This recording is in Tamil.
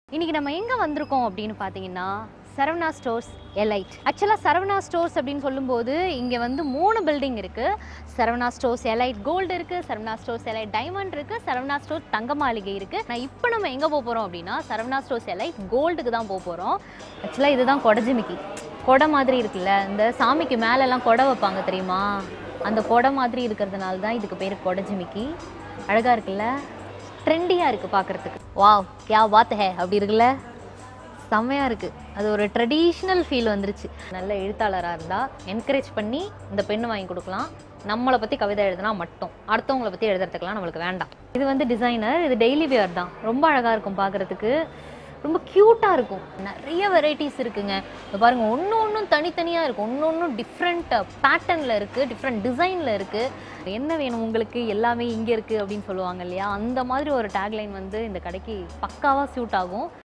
இன்னைக்கு நம்ம எங்கே வந்திருக்கோம் அப்படின்னு பார்த்தீங்கன்னா சரவணா ஸ்டோர்ஸ் எலைட் ஆக்சுவலாக சரவணா ஸ்டோர்ஸ் அப்படின்னு சொல்லும்போது இங்கே வந்து மூணு பில்டிங் இருக்குது சரவணா ஸ்டோர்ஸ் எலைட் கோல்டு இருக்குது சரவணா ஸ்டோர்ஸ் எலைட் டைமண்ட் இருக்குது சரவணா ஸ்டோர் தங்க மாளிகை இருக்குது நான் இப்போ நம்ம எங்கே போக போகிறோம் அப்படின்னா சரவணா ஸ்டோர்ஸ் எலைட் கோல்டுக்கு தான் போக போகிறோம் ஆக்சுவலாக இதுதான் கொடஜிமிக்கி கொடை மாதிரி இருக்குல்ல இந்த சாமிக்கு மேலெல்லாம் கொடை வைப்பாங்க தெரியுமா அந்த கொடை மாதிரி இருக்கிறதுனால தான் இதுக்கு பேர் கொடஜிமிக்கி அழகாக இருக்குல்ல ட்ரெண்டியாக இருக்குது பார்க்குறதுக்கு வாவ் கியா பாத் ஹே அப்படி இருக்குல்ல செம்மையாக இருக்குது அது ஒரு ட்ரெடிஷ்னல் ஃபீல் வந்துருச்சு நல்ல எழுத்தாளராக இருந்தால் என்கரேஜ் பண்ணி இந்த பெண்ணு வாங்கி கொடுக்கலாம் நம்மளை பற்றி கவிதை எழுதுனா மட்டும் அடுத்தவங்களை பற்றி எழுதுறதுக்கெலாம் நம்மளுக்கு வேண்டாம் இது வந்து டிசைனர் இது டெய்லி வியர் தான் ரொம்ப அழகாக இருக்கும் பார்க்குறதுக்கு ரொம்ப க்யூட்டாக இருக்கும் நிறைய வெரைட்டிஸ் இருக்குங்க இப்போ பாருங்கள் ஒன்று ஒன்றும் தனித்தனியாக இருக்கும் ஒன்று ஒன்றும் டிஃப்ரெண்ட் பேட்டர்னில் இருக்குது டிஃப்ரெண்ட் டிசைனில் இருக்குது என்ன வேணும் உங்களுக்கு எல்லாமே இங்கே இருக்குது அப்படின்னு சொல்லுவாங்க இல்லையா அந்த மாதிரி ஒரு டேக்லைன் வந்து இந்த கடைக்கு பக்காவாக சூட் ஆகும்